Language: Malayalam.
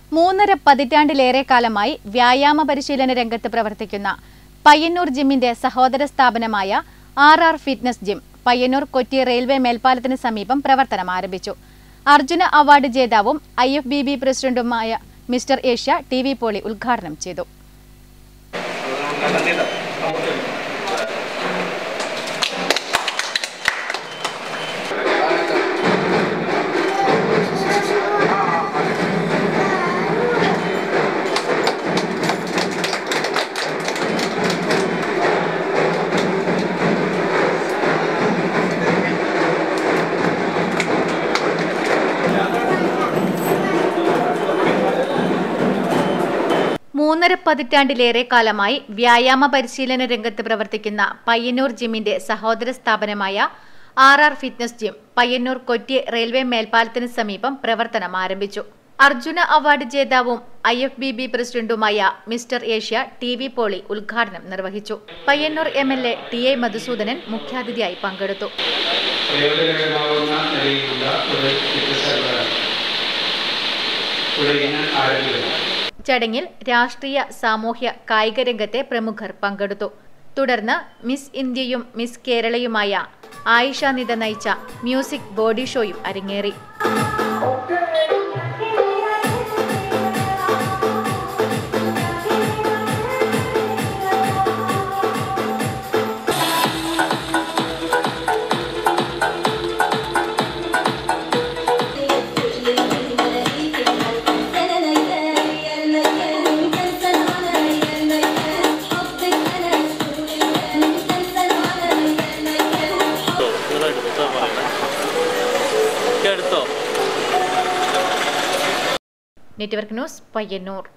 മൂന്നര പതിറ്റാണ്ടിലേറെ കാലമായി വ്യായാമ പരിശീലന രംഗത്ത് പ്രവർത്തിക്കുന്ന പയ്യന്നൂർ ജിമ്മിന്റെ സഹോദര സ്ഥാപനമായ R R fitness gym Payyanur Kochi railway മേൽപ്പാലത്തിന് സമീപം പ്രവർത്തനം ആരംഭിച്ചു അർജുന അവാർഡ് ജേതാവും ഐ എഫ് ബി ബി പ്രസിഡന്റുമായ mister Asia T V Pauly ഉദ്ഘാടനം ചെയ്തു മൂന്നര പതിറ്റാണ്ടിലേറെ കാലമായി വ്യായാമ പരിശീലന രംഗത്ത് പ്രവർത്തിക്കുന്ന പയ്യന്നൂർ ജിമ്മിന്റെ സഹോദര സ്ഥാപനമായ R R fitness gym Payyanur Kotti railway മേൽപ്പാലത്തിന് സമീപം പ്രവർത്തനം ആരംഭിച്ചു അർജുന അവാർഡ് ജേതാവും ഐ എഫ് ബി ബി പ്രസിഡന്റുമായ mister Asia T V Pauly ഉദ്ഘാടനം നിർവഹിച്ചു Payyanur M L A T A Madhusoodanan മുഖ്യാതിഥിയായി പങ്കെടുത്തു പ്രയോജനകരമാവുന്ന നിലയിലുള്ള ഒരു ചികിത്സകളാണ് ഇവിടെ ഇന്ന് ആരംഭിക്കുന്നത് ചടങ്ങിൽ രാഷ്ട്രീയ സാമൂഹ്യ കായിക രംഗത്തെ പ്രമുഖർ പങ്കെടുത്തു തുടർന്ന് മിസ് ഇന്ത്യയും മിസ് കേരളയുമായ ആയിഷ നിത നയിച്ച മ്യൂസിക് ബോഡി ഷോയും അരങ്ങേറി നെറ്റ്വർക്ക് ന്യൂസ് പയ്യന്നൂർ